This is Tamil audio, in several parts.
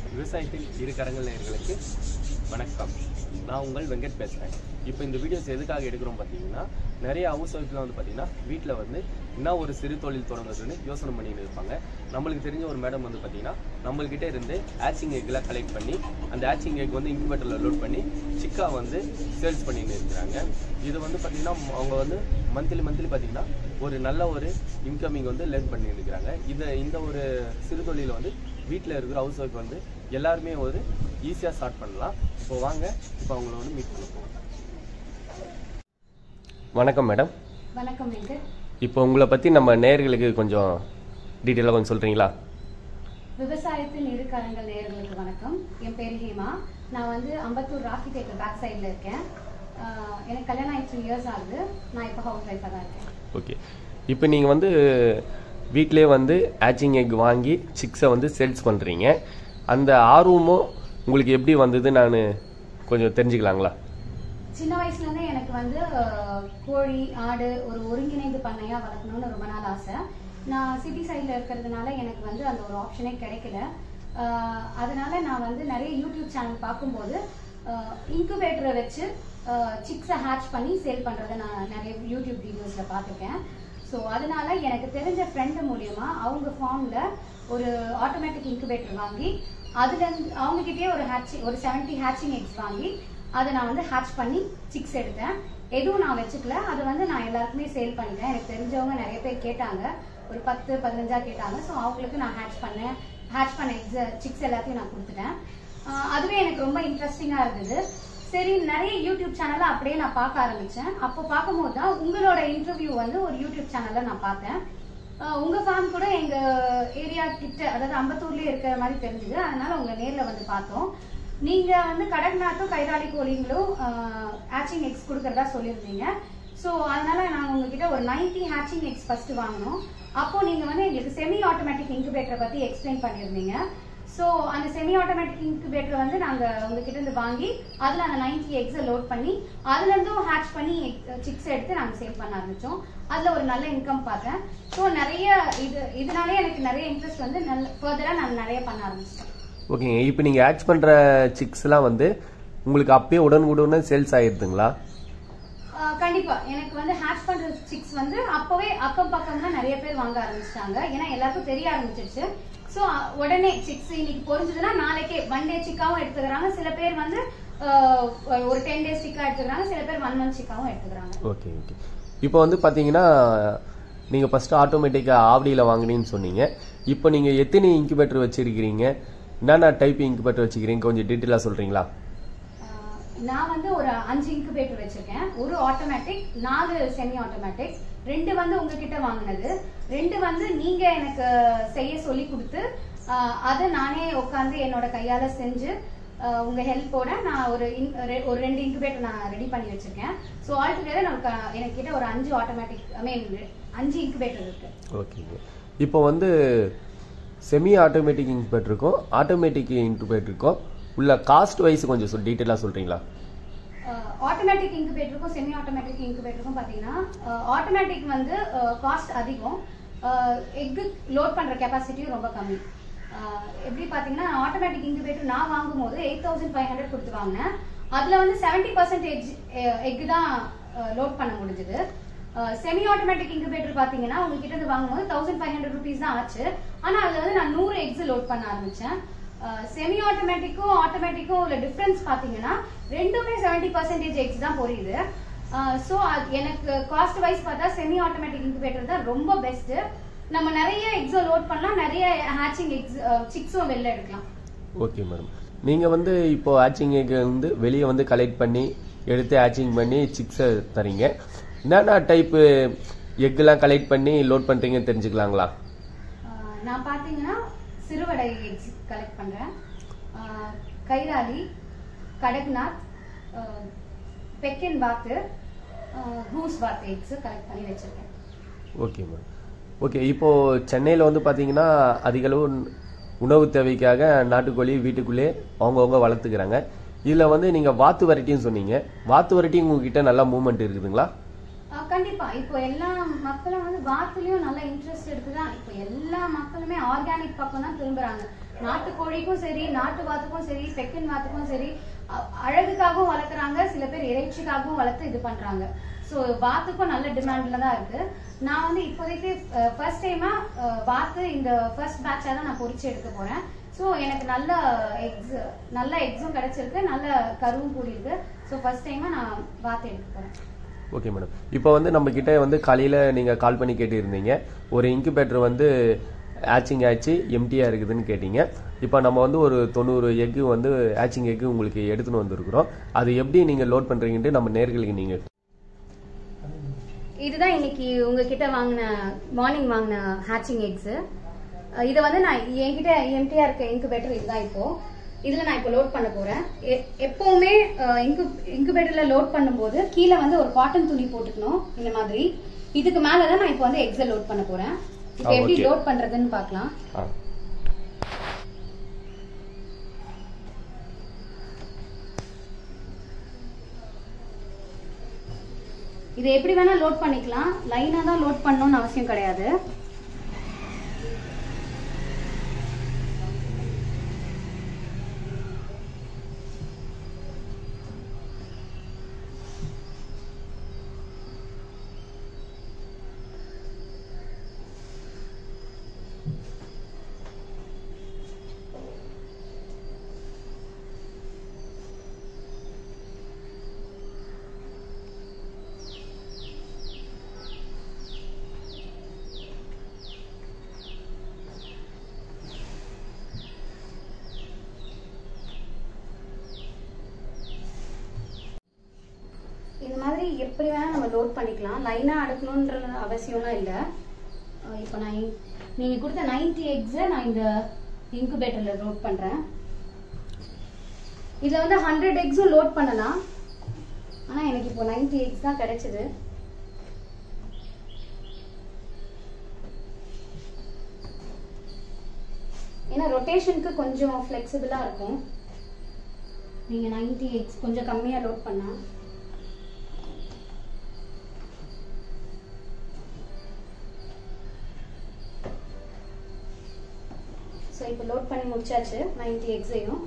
விவசாயத்தில் இரு கரங்கள் நேயர்களுக்கு வணக்கம் நான் உங்கள் வெங்கட் பேசுகிறேன் இப்போ இந்த வீடியோஸ் எதுக்காக எடுக்கிறோம் பார்த்தீங்கன்னா நிறைய ஹவுஸ் ஒய்ஃப்லாம் வந்து பார்த்தீங்கன்னா வீட்டில் வந்து என்ன ஒரு சிறு தொழில் தொடங்குறதுன்னு யோசனை பண்ணிட்டு இருப்பாங்க நம்மளுக்கு தெரிஞ்ச ஒரு மேடம் வந்து பார்த்தீங்கன்னா நம்மள்கிட்ட இருந்து ஆச்சிங் எக்லாம் கலெக்ட் பண்ணி அந்த ஆச்சிங் எக் வந்து இன்குபேட்டரில் லோட் பண்ணி சிக்கா வந்து சேல்ஸ் பண்ணிட்டு இருக்கிறாங்க இது வந்து பார்த்தீங்கன்னா அவங்க வந்து மந்த்லி மந்த்லி பார்த்தீங்கன்னா ஒரு நல்ல ஒரு இன்கமிங் வந்து லேர்ன் பண்ணி இருக்கிறாங்க இதை இந்த ஒரு சிறு தொழிலை வந்து வீட்டில் இருக்கிற ஹவுஸ் ஒய்ஃப் வந்து எல்லாருமே ஒரு ஈஸியாக ஸ்டார்ட் பண்ணலாம் இப்போ வாங்க இப்போ அவங்கள வந்து மீட் பண்ண போகிறோம் வணக்கம் மேடம் வணக்கம் வெங்கட் இப்போ உங்களை பற்றி நம்ம நேயர்களுக்கு கொஞ்சம் டீட்டெயிலாக கொஞ்சம் சொல்கிறீங்களா விவசாயத்தின் இரு கரங்கள் நேயர்களுக்கு வணக்கம் என் பேர் ஹேமா நான் வந்து அம்பத்தூர் ராக்கி தேட்டர் பேக் சைடில் இருக்கேன் ஆஹ் எனக்கு கல்யாணம் ஆகி த்ரீ இயர்ஸ் ஆகுது நான் இப்போ ஹவுஸ் ஒய்ஃபாக தான் இருக்கேன் ஓகே இப்போ நீங்கள் வந்து வீட்டிலே வந்து ஆச்சிங் எக் வாங்கி சிக்ஸை வந்து சேல்ஸ் பண்ணுறீங்க அந்த ஆர்வமும் உங்களுக்கு எப்படி வந்தது நான் கொஞ்சம் தெரிஞ்சுக்கலாங்களா சின்ன வயசுலேருந்தே எனக்கு வந்து ஆஹ், கோழி ஆடு ஒரு ஒருங்கிணைந்து பண்ணையாக வளர்க்கணும்னு ரொம்ப நாள் ஆசை நான் சிட்டி சைடில் இருக்கிறதுனால எனக்கு வந்து அந்த ஒரு ஆப்ஷனே கிடைக்கல ஆஹ், அதனால நான் வந்து நிறைய யூடியூப் சேனல் பார்க்கும்போது இன்குபேட்டரை வச்சு சிக்ஸை ஹேட்ச் பண்ணி சேல் பண்ணுறதை நான் நிறைய யூடியூப் வீடியோஸில் பார்த்துருக்கேன் ஸோ அதனால எனக்கு தெரிஞ்ச ஃப்ரெண்டு மூலியமா அவங்க ஃபார்மில் ஒரு ஆட்டோமேட்டிக் இன்குபேட்டர் வாங்கி அதுலேருந்து அவங்ககிட்டயே ஒரு ஹேட்சிங் ஒரு செவன்ட்டி ஹேட்சிங் எக்ஸ் வாங்கி அதை நான் வந்து ஹேட்ச் பண்ணி சிக்ஸ் எடுத்தேன் எதுவும் நான் வச்சுக்கல அதை வந்து நான் எல்லாருக்குமே சேல் பண்ணிட்டேன் எனக்கு தெரிஞ்சவங்க நிறைய பேர் கேட்டாங்க ஒரு பத்து பதினஞ்சா கேட்டாங்க ஸோ அவங்களுக்கு நான் ஹேட்ச் பண்ணேன் ஹேட்ச் பண்ண எக்ஸ் சிக்ஸ் எல்லாத்தையும் நான் கொடுத்துட்டேன் ஆஹ் அதுவே எனக்கு ரொம்ப இன்ட்ரெஸ்டிங்காக இருந்தது சரி நிறைய யூடியூப் சேனலை அப்படியே நான் பார்க்க ஆரம்பிச்சேன் அப்போ பார்க்கும்போது தான் உங்களோட இன்டர்வியூ வந்து ஒரு யூடியூப் சேனல்ல நான் பார்த்தேன் ஆஹ் உங்க ஃபார்ம் கூட எங்க ஏரியா கிட்ட அதாவது அம்பத்தூர்லயே இருக்கிற மாதிரி தெரிஞ்சுது அதனால உங்க நேர்ல வந்து பார்த்தோம் நீங்க வந்து கடக்நாத்தும் கைராளி கோழிங்களும் ஹேச்சிங் எக்ஸ் கொடுக்கறதா சொல்லியிருந்தீங்க ஸோ அதனால நாங்கள் உங்ககிட்ட ஒரு 90 ஹேச்சிங் எக்ஸ் ஃபர்ஸ்ட் வாங்கினோம் அப்போ நீங்க வந்து எங்களுக்கு செமி ஆட்டோமேட்டிக் இன்குபேட்டரை பத்தி எக்ஸ்பிளைன் பண்ணியிருந்தீங்க ஸோ அந்த செமி ஆட்டோமேட்டிக் இன்குபேட்டர் வந்து நாங்கள் உங்ககிட்ட இருந்து வாங்கி அதில் அந்த 90 எக்ஸை லோட் பண்ணி அதுலேருந்தும் ஹேட்ச் பண்ணி சிக்ஸ் எடுத்து நாங்கள் சேல் பண்ண ஆரம்பித்தோம் அதில் ஒரு நல்ல இன்கம் பார்த்தேன் ஸோ நிறைய இது இதனாலே எனக்கு நிறைய இன்ட்ரெஸ்ட் வந்து நல்ல ஃபர்தராக நான் நிறைய பண்ண ஆரம்பிச்சிட்டேன் ஓகேங்க இப்போ நீங்கள் ஆட்ச் பண்ணுற சிக்ஸ்லாம் வந்து உங்களுக்கு அப்பயே உடனுக்குடனே சேல்ஸ் ஆகிடுதுங்களா ஆஹ் கண்டிப்பா எனக்கு வந்து ஹேட்ச் பண்ற சிக்ஸ் வந்து அப்பவே அக்கம் பக்கம்லாம் நிறைய பேர் வாங்க ஆரம்பிச்சிட்டாங்க ஏன்னா எல்லாருக்கும் தெரிய ஆரம்பிச்சிருச்சு ஸோ உடனே சிக்ஸ் இன்னைக்கு பொரிஞ்சதுன்னா நாளைக்கே ஒன் டே சிக்காவும் எடுத்துக்கிறாங்க சில பேர் வந்து ஆஹ் ஒரு டென் டேஸ் சிக்கா எடுத்துக்கிறாங்க சில பேர் ஒன் மந்த் சிக்காவும் எடுத்துக்கிறாங்க ஓகே ஓகே இப்போ வந்து பார்த்தீங்கன்னா நீங்கள் ஃபஸ்ட்டு ஆட்டோமேட்டிக்காக ஆவடியில் வாங்கினீங்கன்னு சொன்னீங்க இப்போ நீங்கள் எத்தனை இன்குபேட்டர் வச்சுருக்கிறீங்க என்னென்ன டைப் இன்குபேட்டர் வச்சுக்கிறீங்க கொஞ்சம் டீட்டெயிலாக சொல்கிறீங்களா ஆஹ் நான் வந்து ஒரு அஞ்சு இன்குபேட்டர் வச்சிருக்கேன் ஒரு ஆட்டோமேட்டிக் நாலு செமி ஆட்டோமேட்டிக் ரெண்டு வந்து உங்ககிட்ட வாங்கினது ரெண்டு வந்து நீங்க எனக்கு செய்ய சொல்லி கொடுத்து ஆஹ் அதை நானே உட்காந்து என்னோட கையால செஞ்சு ஆஹ் உங்க ஹெல்ப்போட நான் ஒரு in- ரெ- ஒரு ரெண்டு இன்குபேட்டர் நான் ரெடி பண்ணி வச்சிருக்கேன் ஸோ ஆல் டுகெதர் நமக்கு எனக்கு கிட்ட ஒரு அஞ்சு ஆட்டோமேட்டிக் ஐ மீன் அஞ்சு இன்குபேட்டர் இருக்கு ஓகேங்க இப்போ வந்து செமி ஆட்டோமேட்டிக் இன்குபேட்டருக்கும் ஆட்டோமேட்டிக் இன்குபேட்டருக்கும் உள்ள காஸ்ட் வைஸ் கொஞ்சம் சொல் டீட்டெயிலாக சொல்கிறீங்களா ஆட்டோமேட்டிக் இன்குபேட்டருக்கும் செமி ஆட்டோமேட்டிக் இன்குபேட்டருக்கும் பார்த்தீங்கன்னா ஆட்டோமேட்டிக் வந்து காஸ்ட் அதிகம் எக்கு லோட் பண்ணுற கெப்பாசிட்டியும் ரொம்ப கம்மி அஹ், எப்படி பார்த்தீங்கன்னா ஆட்டோமேட்டிக் இன்குபேட்டர் நான் வாங்கும்போது எயிட் தௌசண்ட் ஃபைவ் ஹண்ட்ரட் கொடுத்து வாங்கினேன் அதில் வந்து செவன்ட்டி பர்சன்டேஜ் எக்கு தான் லோட் பண்ண முடிஞ்சது செமி ஆட்டோமேட்டிக் இன்குபேட்டர் பார்த்தீங்கன்னா உங்ககிட்ட இருந்து வாங்கும்போது தௌசண்ட் ஃபைவ் ஹண்ட்ரட் ருபீஸ் தான் ஆச்சு ஆனால் அதில் வந்து நான் நூறு எக்ஸ் லோட் பண்ண ஆரம்பித்தேன் செமி ஆட்டோமேட்டிக்கும் ஆட்டோமேட்டிக்கும் உள்ள டிஃப்ரென்ஸ் பார்த்தீங்கன்னா ரெண்டுமே செவன்ட்டி பர்சன்டேஜ் எக்ஸ் தான் பொரியுது ஸோ எனக்கு காஸ்ட் வைஸ் பார்த்தா செமி ஆட்டோமேட்டிக் இன்குபேட்டர் தான் ரொம்ப பெஸ்ட் நம்ம நிறைய எக்ஸோ லோட் பண்ணலாம் நிறைய ஹேச்சிங் எக்ஸ் சிக்ஸும் வெளில எடுக்கலாம் ஓகே மேடம் நீங்கள் வந்து இப்போ ஆச்சிங் எக் வந்து வெளியே வந்து கலெக்ட் பண்ணி எடுத்து ஆச்சிங் பண்ணி சிக்ஸை தரீங்க என்னென்ன டைப்பு எக்கெல்லாம் கலெக்ட் பண்ணி லோட் பண்ணுறீங்கன்னு தெரிஞ்சுக்கலாங்களா அஹ் நான் பார்த்தீங்கன்னா சிறுவடை எக்ஸ் கலெக்ட் பண்ணுறேன் கைராலி கடக்நாத் அஹ் பெக்கின் பாத்து ஹூஸ் பாத் எக்ஸ் கலெக்ட் பண்ணி வச்சிருக்கேன் ஓகே மேடம் ஓகே இப்போது சென்னையில் வந்து பார்த்தீங்கன்னா அதிகளவு உணவு தேவைக்காக நாட்டுக்கோழி வீட்டுக்குள்ளே அவங்கவுங்க வளர்த்துக்கிறாங்க இதில் வந்து நீங்கள் வாத்து வெரைட்டின்னு சொன்னீங்க வாத்து வெரைட்டி உங்ககிட்ட நல்லா மூவ்மெண்ட் இருக்குதுங்களா அஹ் கண்டிப்பா இப்போ எல்லா மக்களும் வந்து வாத்துலயும் நல்ல இன்ட்ரெஸ்ட் இருக்குதான் இப்போ எல்லா மக்களுமே ஆர்கானிக் பக்கம் தான் திரும்புறாங்க நாட்டுக்கோழிக்கும் சரி நாட்டு வாத்துக்கும் சரி பெக்கின் வாத்துக்கும் சரி அ- அழகுக்காகவும் வளர்க்குறாங்க சில பேர் இறைச்சிக்காகவும் வளர்த்து இது பண்றாங்க ஸோ வாத்துக்கும் நல்ல டிமாண்ட்ல தான் இருக்கு நான் வந்து இப்போதைக்கு ஃபர்ஸ்ட் டைமா வாத்து இந்த ஃபர்ஸ்ட் பேட்சாக தான் நான் பொரிச்சு எடுக்க போறேன் ஸோ எனக்கு நல்ல எக்ஸ் நல்ல எக்ஸும் கிடைச்சிருக்கு நல்ல கருவும் கூடியிருக்கு ஸோ ஃபர்ஸ்ட் டைமா நான் வாத்து எடுக்க போறேன் ஓகே மேடம் இப்போ வந்து நம்ம கிட்ட வந்து காலையில் நீங்கள் கால் பண்ணி கேட்டிருந்தீங்க ஒரு இன்குபேட்டர் வந்து ஆச்சிங் ஆச்சு எம்டியாக இருக்குதுன்னு கேட்டீங்க இப்போ நம்ம வந்து ஒரு தொண்ணூறு எக்கு வந்து ஆச்சிங் எக்கு உங்களுக்கு எடுத்துன்னு வந்திருக்கிறோம் அது எப்படி நீங்கள் லோட் பண்ணுறீங்கன்ட்டு நம்ம நேர்களுக்கு நீங்கள் இதுதான் இன்னைக்கு உங்ககிட்ட வாங்கின மார்னிங் வாங்கின ஹேச்சிங் எக்ஸ் இதை வந்து நான் என்கிட்ட எம்டியா இருக்க இன்குபேட்டர் இதுதான் இப்போ இதுல நான் இப்போ லோட் பண்ண போறேன் எ- எப்பவுமே இன்கு இன்குபேட்டர்ல லோட் பண்ணும்போது கீழே வந்து ஒரு காட்டன் துணி போட்டுக்கணும் இந்த மாதிரி இதுக்கு மேல தான் நான் இப்போ வந்து எக்ஸை லோட் பண்ண போறேன் இப்போ ஆ, எப்படி okay. லோட் பண்றதுன்னு பார்க்கலாம் ஆ இதை எப்படி வேணா லோட் பண்ணிக்கலாம் லைனா தான் லோட் பண்ணணும்னு அவசியம் கிடையாது இந்த மாதிரி எப்படி வேணா நம்ம லோட் பண்ணிக்கலாம் லைனா அடுக்கணுன்ற அவசியம்லாம் இல்லை இப்போ நான் இ- நீங்க கொடுத்த 90 எக்ஸை நான் இந்த இன்குபேட்டர்ல லோட் பண்றேன் இதுல வந்து ஹண்ட்ரட் எக்ஸும் லோட் பண்ணலாம் ஆனா எனக்கு இப்போ 90 எக்ஸ் தான் கிடைச்சது ஏன்னா ரொட்டேஷனுக்கு கொஞ்சம் ஃப்ளெக்சிபிளா இருக்கும் நீங்க 90 எக்ஸ் கொஞ்சம் கம்மியா லோட் பண்ணா ஸோ இப்போ லோட் பண்ணி முடிச்சாச்சு 90 எக்ஸையும்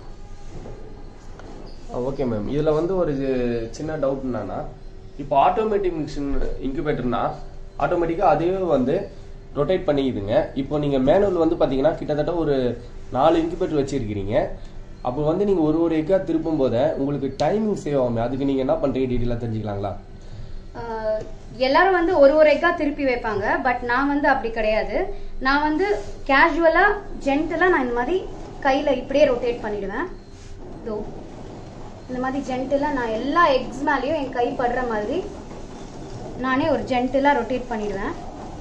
ஓகே மேம் இதில் வந்து ஒரு சின்ன டவுட் என்னன்னா இப்போ ஆட்டோமேட்டிக் மிஷின் இன்குபேட்டர்னா ஆட்டோமேட்டிக்காக அதுவே வந்து ரொட்டேட் பண்ணிக்குதுங்க இப்போ நீங்கள் மேனுவல் வந்து பார்த்தீங்கன்னா கிட்டத்தட்ட ஒரு நாலு இன்குபேட்டர் வச்சிருக்கிறீங்க அப்போ வந்து நீங்கள் ஒரு ஒரு எக்கா திருப்பும் போது உங்களுக்கு டைமிங் சேவ் ஆகும் அதுக்கு நீங்கள் என்ன பண்ணுறீங்க டீட்டெயிலாக தெரிஞ்சுக்கலாங்களா ஆஹ் எல்லாரும் வந்து ஒரு ஒரு எக்கா திருப்பி வைப்பாங்க பட் நான் வந்து அப்படி கிடையாது நான் வந்து கேஷுவலா ஜென்டலா நான் இந்த மாதிரி கையில இப்படியே ரொட்டேட் பண்ணிடுவேன் இதோ இந்த மாதிரி ஜென்டலா நான் எல்லா எக்ஸ் மேலேயும் என் கை படுற மாதிரி நானே ஒரு ஜென்டலா ரொட்டேட் பண்ணிடுவேன்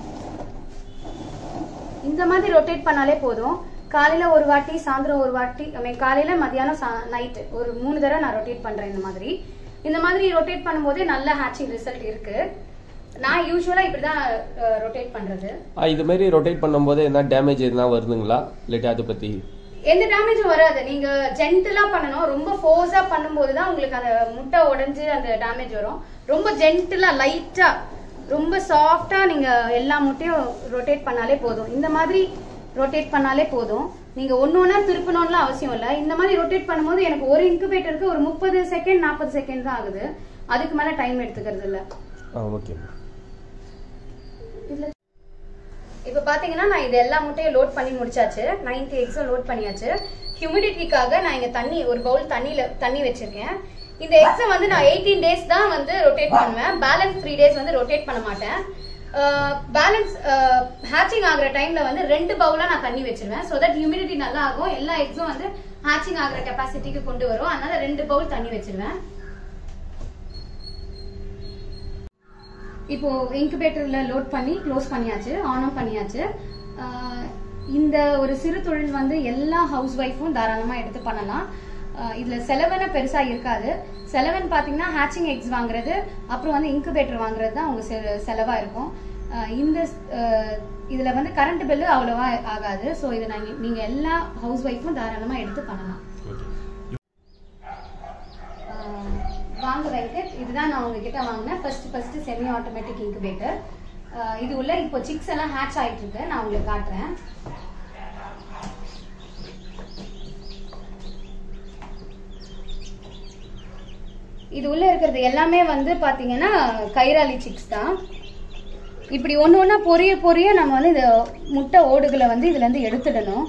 இந்த மாதிரி ரொட்டேட் பண்ணாலே போதும் காலையில ஒரு வாட்டி சாயந்தரம் ஒரு வாட்டி ஐ மீன் காலையில மதியானம் நைட்டு ஒரு மூணு தடவை நான் ரொட்டேட் பண்றேன் இந்த மாதிரி இந்த மாதிரி ரொட்டேட் பண்ணும்போதே நல்ல ஹேச்சிங் ரிசல்ட் இருக்கு நான் யூஸ்வலா இப்படிதான் ரொட்டேட் பண்றது ஆ, இது மாதிரி ரொட்டேட் பண்ணும்போது என்ன டேமேஜ் எதுனா வருதுங்களா இல்லாட்டி அதை பற்றி எந்த டேமேஜும் வராது நீங்க ஜென்டலா பண்ணணும் ரொம்ப ஃபோர்ஸா பண்ணும்போது தான் உங்களுக்கு அந்த முட்டை உடைஞ்சு அந்த டேமேஜ் வரும் ரொம்ப ஜென்டலா லைட்டா ரொம்ப சாஃப்டா நீங்க எல்லா முட்டையும் ரொட்டேட் பண்ணாலே போதும் இந்த மாதிரி ரொட்டேட் பண்ணாலே போதும் நீங்க ஒன்னு ஒன்னா திருப்பணும்லாம் அவசியம் இல்ல இந்த மாதிரி ரொட்டேட் பண்ணும்போது எனக்கு ஒரு இன்குபேட்டருக்கு ஒரு முப்பது செகண்ட் நாற்பது செகண்ட் தான் ஆகுது அதுக்கு மேல டைம் எடுத்துக்கிறது இல்ல ஆ ஓகே இப்போ பாத்தீங்கன்னா நான் இது எல்லா முட்டையும் லோட் பண்ணி முடிச்சாச்சு 90 எக்ஸும் லோட் பண்ணியாச்சு ஹியூமிடிட்டிக்காக நான் இங்க தண்ணி ஒரு பவுல் தண்ணியில தண்ணி வச்சிருக்கேன் இந்த எக்ஸை வந்து நான் எயிட்டீன் டேஸ் தான் வந்து ரொட்டேட் பண்ணுவேன் பேலன்ஸ் த்ரீ டேஸ் வந்து ரொட்டேட் பண்ண மாட்டேன் பேலன்ஸ் ஹேச்சிங் ஆகுற டைம்ல வந்து ரெண்டு பவுலா நான் தண்ணி வச்சிருவேன் ஸோ தட் ஹியூமிடிட்டி நல்லா ஆகும் எல்லா எக்ஸும் வந்து ஹேச்சிங் ஆகுற கெப்பாசிட்டிக்கு கொண்டு வரும் அதனால ரெண்டு பவுல் தண்ணி வச்சிருவேன் இப்போ இன்குபேட்டர்ல லோட் பண்ணி க்ளோஸ் பண்ணியாச்சு ஆனும் பண்ணியாச்சு ஆஹ் இந்த ஒரு சிறு தொழில் வந்து எல்லா ஹவுஸ் ஒய்ஃபும் தாராளமா எடுத்து பண்ணலாம் ஆஹ் இதுல செலவன பெருசா இருக்காது செலவன் பாத்தீங்கன்னா ஹேச்சிங் எக்ஸ் வாங்குறது அப்புறம் வந்து இன்குபேட்டர் வாங்குறது தான் உங்க செ- செலவா இருக்கும் ஆஹ் இந்த ஆஹ் இதுல வந்து கரண்ட் பில்லு அவ்வளவா ஆகாது ஸோ இதை நாங்க நீங்க எல்லா ஹவுஸ் ஒய்ஃபும் தாராளமா எடுத்து பண்ணலாம் ஓகே ஆஹ் வாங்க வெங்கட் இதுதான் நான் உங்ககிட்ட வாங்கினேன் first first semi automatic incubator இது உள்ள இப்போ சிக்ஸ் எல்லாம் ஹேட்ச் ஆயிட்டு இருக்கு நான் உங்களுக்கு காட்டுறேன் இது உள்ள இருக்கிறது எல்லாமே வந்து பாத்தீங்கன்னா கைராலி சிக்ஸ் தான் இப்படி ஒன்று ஒன்றா பொரிய பொரிய நம்ம வந்து இந்த முட்டை ஓடுகளை வந்து இதுல இருந்து எடுத்துடணும்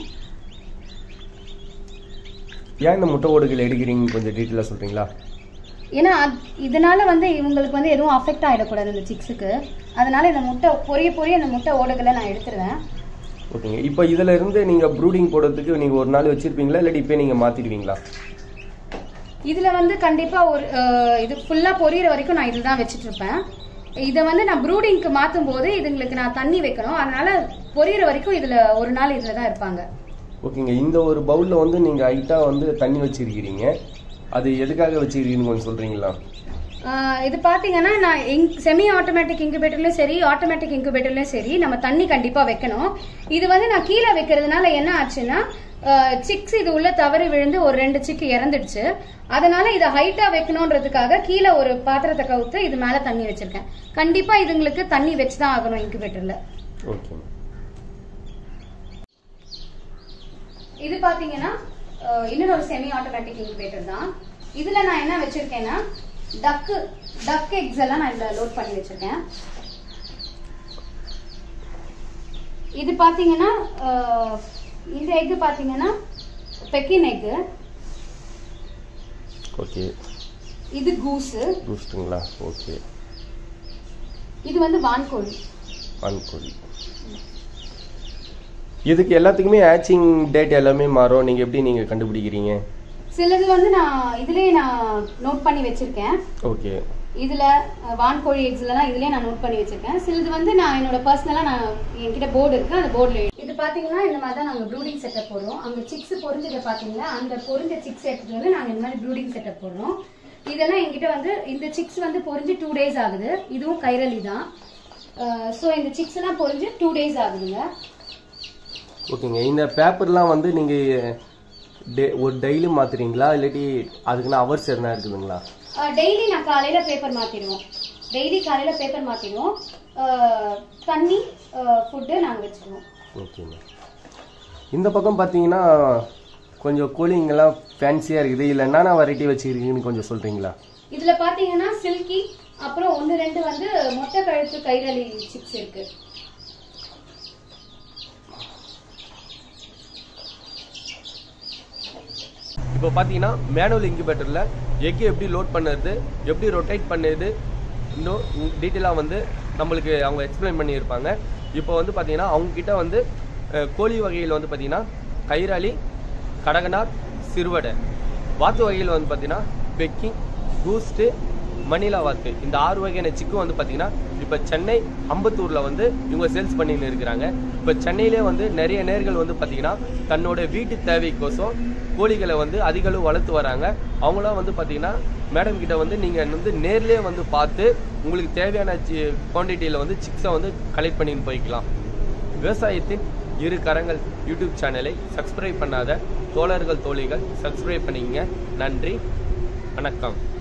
ஏன் இந்த முட்டை ஓடுகள் எடுக்கிறீங்க கொஞ்சம் டீட்டெயிலாக சொல்கிறீங்களா ஏன்னா அத்- இதனால வந்து இவங்களுக்கு வந்து எதுவும் அஃபெக்ட் ஆகிடக்கூடாது இந்த சிக்ஸுக்கு அதனால இந்த முட்டை பொரிய பொரிய இந்த முட்டை ஓடுகளை நான் எடுத்துருவேன் ஓகேங்க இப்போ இதில் இருந்து நீங்கள் ப்ரூடிங் போடுறதுக்கு நீங்கள் ஒரு நாள் வச்சுருப்பீங்களா இல்லாட்டி இப்போ நீங்கள் மாற்றிடுவீங்களா இதுல வந்து கண்டிப்பா ஒரு அஹ், இது ஃபுல்லா பொரியிற வரைக்கும் நான் இதுதான் தான் வச்சுட்டு இருப்பேன் இதை வந்து நான் ப்ரூடிங்க்கு மாற்றும் போது இதுங்களுக்கு நான் தண்ணி வைக்கணும் அதனால பொரியிற வரைக்கும் இதுல ஒரு நாள் இதுல தான் இருப்பாங்க ஓகேங்க இந்த ஒரு பவுலில் வந்து நீங்கள் ஹைட்டாக வந்து தண்ணி வச்சிருக்கிறீங்க அது எதுக்காக வச்சிருக்கீங்கன்னு கொஞ்சம் சொல்கிறீங்களா ஆஹ் இது பாத்தீங்கன்னா நான் செமி ஆட்டோமேட்டிக் இன்குபேட்டர்லயும் சரி ஆட்டோமேட்டிக் இன்குபேட்டர்லயும் சரி நம்ம தண்ணி கண்டிப்பா வைக்கணும் இது வந்து நான் கீழே வைக்கிறதுனால என்ன ஆச்சுன்னா சிக்ஸ் இது உள்ள தவறி விழுந்து ஒரு ரெண்டு சிக்கு இறந்துடுச்சு அதனால இதை ஹைட்டா வைக்கணுன்றதுக்காக கீழே ஒரு பாத்திரத்தை கவுத்து இது மேல தண்ணி வச்சிருக்கேன் கண்டிப்பா இதுங்களுக்கு தண்ணி வச்சுதான் ஆகணும் இன்குபேட்டர்ல ஓகேங்க இது பாத்தீங்கன்னா அஹ், இன்னொரு ஒரு செமி ஆட்டோமேட்டிக் இன்குபேட்டர் தான் இதுல நான் என்ன வச்சிருக்கேன்னா டக்கு டக் எக்ஸ் எல்லாம் நான் இதுல லோட் பண்ணி வச்சிருக்கேன் இது பாத்தீங்கன்னா அஹ், இந்த எக் பாத்தீங்கன்னா பெக்கின் எக் ஓகே இது கூசு பூஸ்ட்டுங்களா ஓகே இது வந்து வான்கோழி வான்கோழி இதுக்கு எல்லாத்துக்குமே ஆச்சிங் டேட் எல்லாமே மாறும் நீங்கள் எப்படி நீங்கள் கண்டுபிடிக்கிறீங்க சிலது வந்து நான் இதுலயே நான் நோட் பண்ணி வச்சிருக்கேன் ஓகே இதுல அஹ், வான்கோழி எக்ஸ்லாம் இதுலயே நான் நோட் பண்ணி வச்சிருக்கேன் சிலது வந்து நான் என்னோட பர்சனலா நான் என்கிட்ட போர்டு இருக்கு அந்த போர்டுல இது பாத்தீங்கன்னா இந்த மாதிரி தான் நாங்க ப்ரூடிங் செட்டப் போடுறோம் அங்க சிக்ஸ் பொரிஞ்சதை பாத்தீங்களா அந்த பொரிஞ்ச சிக்ஸ் எடுத்துட்டு வந்து நாங்க இந்த மாதிரி ப்ரூடிங் செட்டப் போடுறோம் இதெல்லாம் என்கிட்ட வந்து இந்த சிக்ஸ் வந்து பொரிஞ்சு டூ டேஸ் ஆகுது இதுவும் கைரளி தான் ஸோ இந்த சிக்ஸ் எல்லாம் பொரிஞ்சு டூ டேஸ் ஆகுதுங்க ஓகேங்க இந்த பேப்பர்லாம் வந்து நீங்கள் டே ஒரு டெய்லி மாத்துறீங்களா இல்லாட்டி அதுக்குன்னு ஹவர்ஸ் எதனா இருக்குதுங்களா டெய்லி நான் காலையில பேப்பர் மாத்திடுவோம் டெய்லி காலையில பேப்பர் மாத்திடுவோம் அஹ், தண்ணி ஃபுட்டு நாங்க வச்சுக்குவோம் ஓகேங்க இந்த பக்கம் பார்த்தீங்கன்னா கொஞ்சம் கூலிங்கெல்லாம் ஃபேன்சியாக இருக்குது இல்லை என்னென்ன வெரைட்டி வச்சுருக்கீங்கன்னு கொஞ்சம் சொல்கிறீங்களா இதுல பாத்தீங்கன்னா சில்கி அப்புறம் ஒன்னு ரெண்டு வந்து மொட்டை கழுத்து கைரளி சிப்ஸ் இருக்கு இப்போ பார்த்தீங்கன்னா மேனுவல் இன்குபேட்டரில் எக்கு எப்படி லோட் பண்ணுறது எப்படி ரொட்டேட் பண்ணுறது இன்னும் டீட்டெயிலாக வந்து நம்மளுக்கு அவங்க எக்ஸ்பிளைன் பண்ணியிருப்பாங்க இப்போ வந்து பார்த்தீங்கன்னா அவங்கக்கிட்ட வந்து அஹ், கோழி வகையில் வந்து பார்த்தீங்கன்னா கைராளி கடகனார் சிறுவடை வாத்து வகையில் வந்து பார்த்தீங்கன்னா பெக்கிங் கூஸ்ட்டு மணிலா வாத்து இந்த ஆறு வகையான சிக்கு வந்து பார்த்தீங்கன்னா இப்போ சென்னை அம்பத்தூரில் வந்து இவங்க சேல்ஸ் பண்ணின்னு இருக்கிறாங்க இப்போ சென்னையிலே வந்து நிறைய நேர்கள் வந்து பார்த்தீங்கன்னா தன்னோட வீட்டு தேவைக்கோசம் கோழிகளை வந்து அதிக அளவு வளர்த்து வராங்க அவங்களாம் வந்து பார்த்தீங்கன்னா மேடம் கிட்ட வந்து நீங்கள் வந்து நேர்லேயே வந்து பார்த்து உங்களுக்கு தேவையான குவான்டிட்டியில் வந்து சிக்ஸை வந்து கலெக்ட் பண்ணின்னு போய்க்கலாம் விவசாயத்தின் இரு கரங்கள் யூடியூப் சேனலை சப்ஸ்கிரைப் பண்ணாத தோழர்கள் தோழிகள் சப்ஸ்கிரைப் பண்ணிக்கங்க நன்றி வணக்கம்